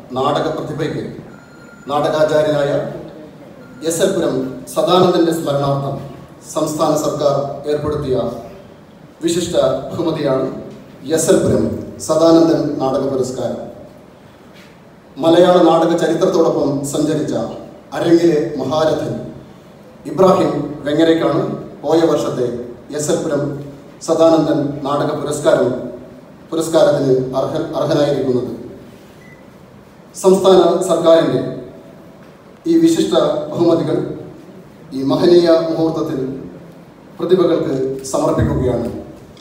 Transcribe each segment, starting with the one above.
നാടക പ്രതിഭയ്ക്ക് നാടകാചാര്യനായ S L പുരം സദാനന്ദന്റെ സ്മരണാർത്ഥം സംസ്ഥാന സർക്കാർ ഏർപ്പെടുത്തിയ വിശിഷ്ട ബഹുമതിയാണ് എസ് എൽ പുരം സദാനന്ദൻ നാടക പുരസ്കാരം മലയാള നാടക ചരിത്രത്തോടൊപ്പം സഞ്ചരിച്ച അരങ്ങിലെ മഹാരഥൻ ഇബ്രാഹിം വെങ്ങരയ്ക്കാണ് പോയ വർഷത്തെ എസ് എൽ പുരം സദാനന്ദൻ നാടക പുരസ്കാരം പുരസ്കാരത്തിന് അർഹ അർഹനായിരിക്കുന്നത് സംസ്ഥാന സർക്കാരിൻ്റെ ഈ വിശിഷ്ട ബഹുമതികൾ ഈ മഹനീയ മുഹൂർത്തത്തിൽ പ്രതിഭകൾക്ക് സമർപ്പിക്കുകയാണ്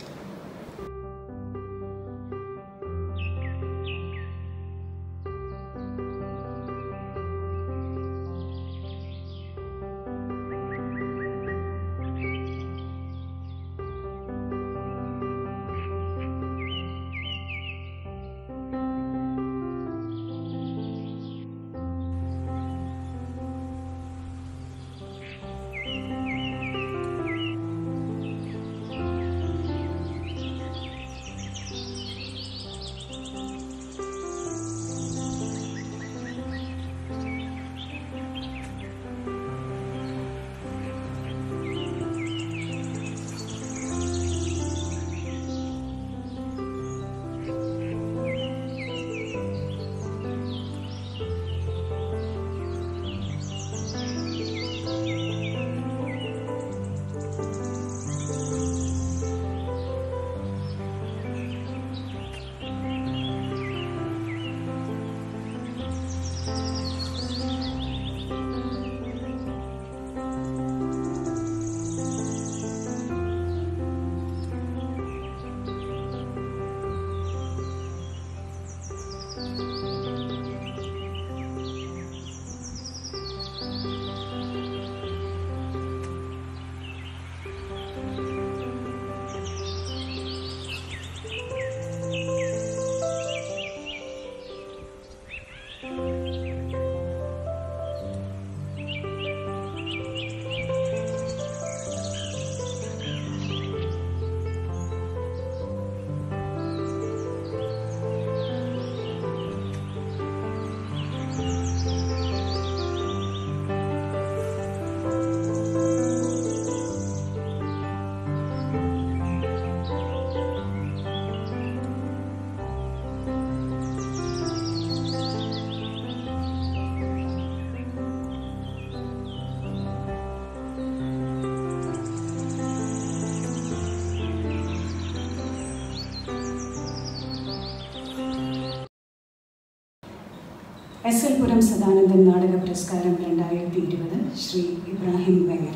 എസ് എൽ പുരം സദാനന്ദൻ നാടക പുരസ്കാരം രണ്ടായിരത്തി ഇരുപത് ശ്രീ ഇബ്രാഹിം വെങ്ങര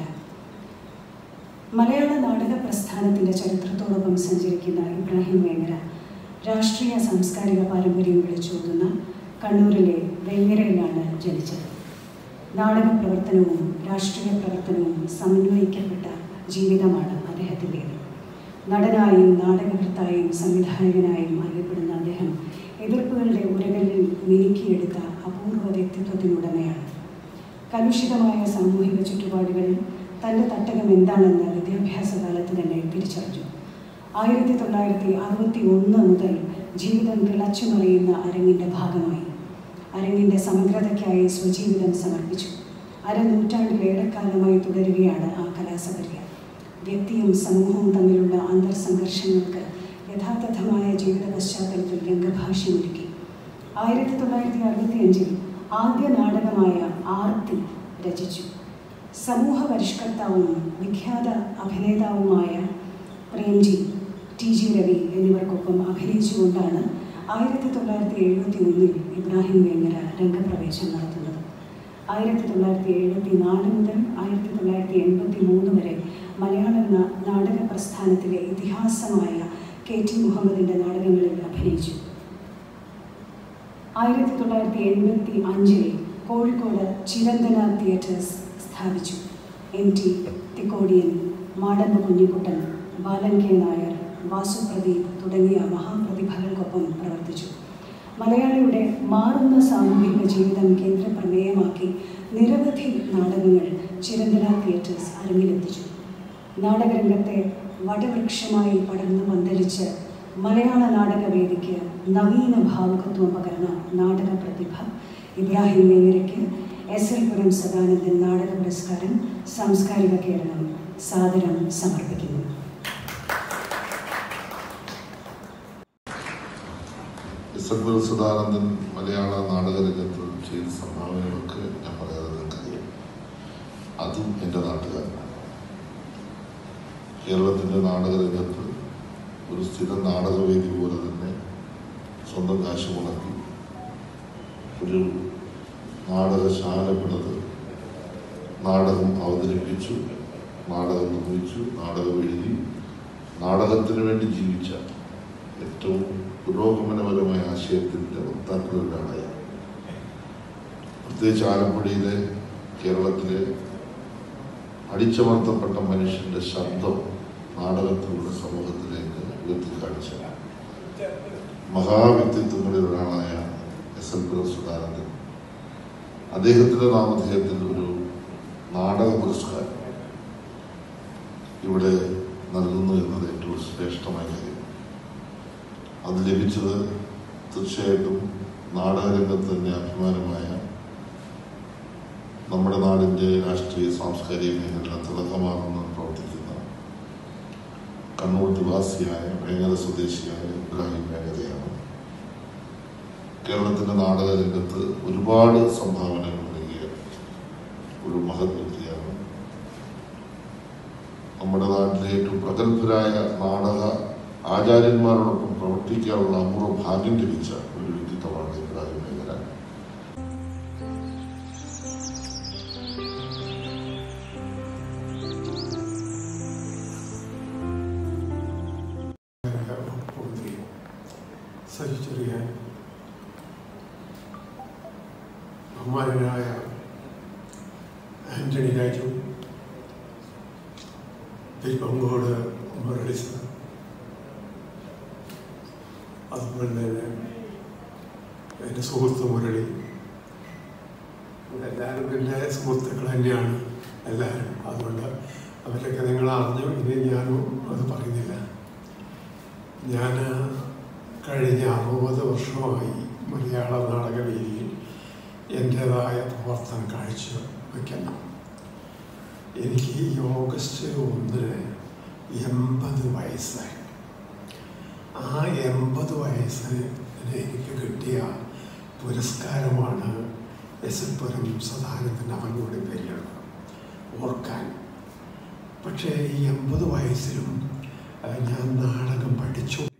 മലയാള നാടക പ്രസ്ഥാനത്തിൻ്റെ ചരിത്രത്തോടൊപ്പം സഞ്ചരിക്കുന്ന ഇബ്രാഹിം വെങ്ങര രാഷ്ട്രീയ സാംസ്കാരിക പാരമ്പര്യം വിളിച്ചോതുന്ന കണ്ണൂരിലെ വെങ്ങരയിലാണ് ജനിച്ചത് നാടക പ്രവർത്തനവും രാഷ്ട്രീയ പ്രവർത്തനവും സമന്വയിക്കപ്പെട്ട ജീവിതമാണ് അദ്ദേഹത്തിൻ്റേത് നടനായും നാടകകൃത്തായും സംവിധായകനായും അറിയപ്പെടുന്ന അദ്ദേഹം എതിർപ്പുകളുടെ ഉരകലിൽ മിനുക്കിയെടുത്ത അപൂർവ വ്യക്തിത്വത്തിനുടമയാണ് കലുഷിതമായ സാമൂഹിക ചുറ്റുപാടുകളിൽ തൻ്റെ തട്ടകം എന്താണെന്ന് വിദ്യാഭ്യാസ കാലത്ത് തന്നെ തിരിച്ചറിഞ്ഞു ആയിരത്തി തൊള്ളായിരത്തി അറുപത്തി ഒന്ന് മുതൽ ജീവിതം തിളച്ചുമറിയുന്ന അരങ്ങിൻ്റെ ഭാഗമായി അരങ്ങിൻ്റെ സമഗ്രതയ്ക്കായി സ്വജീവിതം സമർപ്പിച്ചു അരനൂറ്റാണ്ടിലേറെക്കാലമായി തുടരുകയാണ് ആ കലാസപര്യ വ്യക്തിയും സമൂഹവും തമ്മിലുള്ള അന്തർസംഘർഷങ്ങൾക്ക് യഥാർത്ഥമായ ജീവിത പശ്ചാത്തലത്തിൽ രംഗഭാഷ്യമൊരുക്കി ആയിരത്തി തൊള്ളായിരത്തി അറുപത്തി അഞ്ചിൽ ആദ്യ നാടകമായ ആർത്തി രചിച്ചു സമൂഹ പരിഷ്കർത്താവും വിഖ്യാത അഭിനേതാവുമായ പ്രേംജി ടി ജി രവി എന്നിവർക്കൊപ്പം അഭിനയിച്ചുകൊണ്ടാണ് ആയിരത്തി തൊള്ളായിരത്തി എഴുപത്തി ഒന്നിൽ ഇബ്രാഹിം വേങ്ങര രംഗപ്രവേശം നടത്തുന്നത് ആയിരത്തി തൊള്ളായിരത്തി എഴുപത്തി നാല് മുതൽ ആയിരത്തി തൊള്ളായിരത്തി എൺപത്തി മൂന്ന് വരെ മലയാള നാ- നാടക പ്രസ്ഥാനത്തിലെ ഇതിഹാസമായ കെ ടി മുഹമ്മദിൻ്റെ നാടകങ്ങളിൽ അഭിനയിച്ചു ആയിരത്തി തൊള്ളായിരത്തി എൺപത്തി അഞ്ചിൽ കോഴിക്കോട് ചിരന്തന തിയേറ്റേഴ്സ് സ്ഥാപിച്ചു M T Thikkodiyan Madampu Kunjikuttan Balan K Nair Vasu Pradeep തുടങ്ങിയ മഹാപ്രതിഭകൾക്കൊപ്പം പ്രവർത്തിച്ചു മലയാളിയുടെ മാറുന്ന സാമൂഹിക ജീവിതം കേന്ദ്ര പ്രമേയമാക്കി നിരവധി നാടകങ്ങൾ ചിരന്തന തിയേറ്റേഴ്സ് അരങ്ങിലെത്തിച്ചു നാടകരംഗത്തെ വടവൃക്ഷമായി പടർന്നു പന്തലിച്ച് മലയാള നാടകവേദിക്ക് നവീന ഭാവുകത്വം പകർന്ന നാടക പ്രതിഭ ഇബ്രാഹിം മേനിരയ്ക്ക് എസ് എൽ പുരം സദാനന്ദൻ നാടക പുരസ്കാരം സാംസ്കാരിക കേരളം സാദരം സമർപ്പിക്കുന്നു ഡിസംബർ സദാനന്ദൻ മലയാള നാടക രംഗത്ത് ചെയ്ത സംഭാവനകളൊക്കെ ഞാൻ പറയാതെ നിങ്ങൾക്കറിയാം അതും എൻ്റെ നാട്ടുകാരനാണ് കേരളത്തിൻ്റെ നാടക രംഗത്ത് ഒരു സ്ഥിരം നാടകവേദി പോലെ തന്നെ സ്വന്തം കാശ് മുടക്കി ഒരു നാടകശാല പിളത് നാടകം അവതരിപ്പിച്ചു നാടകം നിർമ്മിച്ചു നാടകം എഴുതി നാടകത്തിന് വേണ്ടി ജീവിച്ച ഏറ്റവും പുരോഗമനപരമായ ആശയത്തിൻ്റെ വക്താക്കളിലൊരാളായി പ്രത്യേകിച്ച് ആലപ്പുഴയിലെ കേരളത്തിലെ അടിച്ചമർത്തപ്പെട്ട മനുഷ്യന്റെ ശബ്ദം നാടകത്തിലൂടെ സമൂഹത്തിലേക്ക് ഉയർത്തിക്കാണിച്ച മഹാവ്യക്തിത്വങ്ങളിൽ ഒരാളായ എസ് എൽ പി സുധാനന്ദൻ അദ്ദേഹത്തിന്റെ നാമധേയത്തിൽ ഒരു നാടക പുരസ്കാരം ഇവിടെ നൽകുന്നു എന്നത് ഏറ്റവും ശ്രേഷ്ഠമായ കാര്യം അത് ലഭിച്ചത് തീർച്ചയായിട്ടും നാടകരംഗത്ത് തന്നെ അഭിമാനമായ നമ്മുടെ നാടിൻ്റെ രാഷ്ട്രീയ സാംസ്കാരിക മേഖല തിളക്കമാർന്ന് പ്രവർത്തിക്കുന്ന കണ്ണൂർ നിവാസിയായ വേങ്ങര സ്വദേശിയായ ഇബ്രാഹിം വേങ്ങരയാണ് കേരളത്തിൻ്റെ നാടക രംഗത്ത് ഒരുപാട് സംഭാവനകൾ നൽകിയ ഒരു മഹത് വ്യക്തിയാണ് നമ്മുടെ നാട്ടിലെ ഏറ്റവും പ്രഗത്ഭരായ നാടക ആചാര്യന്മാരോടൊപ്പം പ്രവർത്തിക്കാനുള്ള അപൂർവ ഭാഗ്യം ലഭിച്ച ഒരു വ്യക്തിത്വമാണ് ഇബ്രാഹിം മേഖല മന്ത്രി സജി ചെറിയാൻ ബഹുമാനനായ ആന്റണി രാജു തിരുപ്പങ്കോട് മുരളി സർ അതുപോലെ തന്നെ എൻ്റെ സുഹൃത്ത് മുരളി എല്ലാവരും എൻ്റെ സുഹൃത്തുക്കൾ തന്നെയാണ് എല്ലാവരും അതുകൊണ്ട് അവരൊക്കെ നിങ്ങൾ അറിഞ്ഞു ഇനി ഞാനും അത് പറയുന്നില്ല ഞാൻ കഴിഞ്ഞ അറുപത് വർഷമായി മലയാള നാടകവേദിയിൽ എൻ്റേതായ പ്രവർത്തനം കാഴ്ച വയ്ക്കുന്നു എനിക്ക് ഈ ഓഗസ്റ്റ് ഒന്നിന് എൺപത് വയസ്സായി ആ എൺപത് വയസ്സിന് എനിക്ക് കിട്ടിയ പുരസ്കാരമാണ് എസ് എൽ പുരം സദാനന്ദൻ അവനോട് പേരിലാണ് ഓർക്കാൻ പക്ഷേ ഈ എൺപത് വയസ്സിലും അഹ് ഞാൻ നാടകം പഠിച്ചു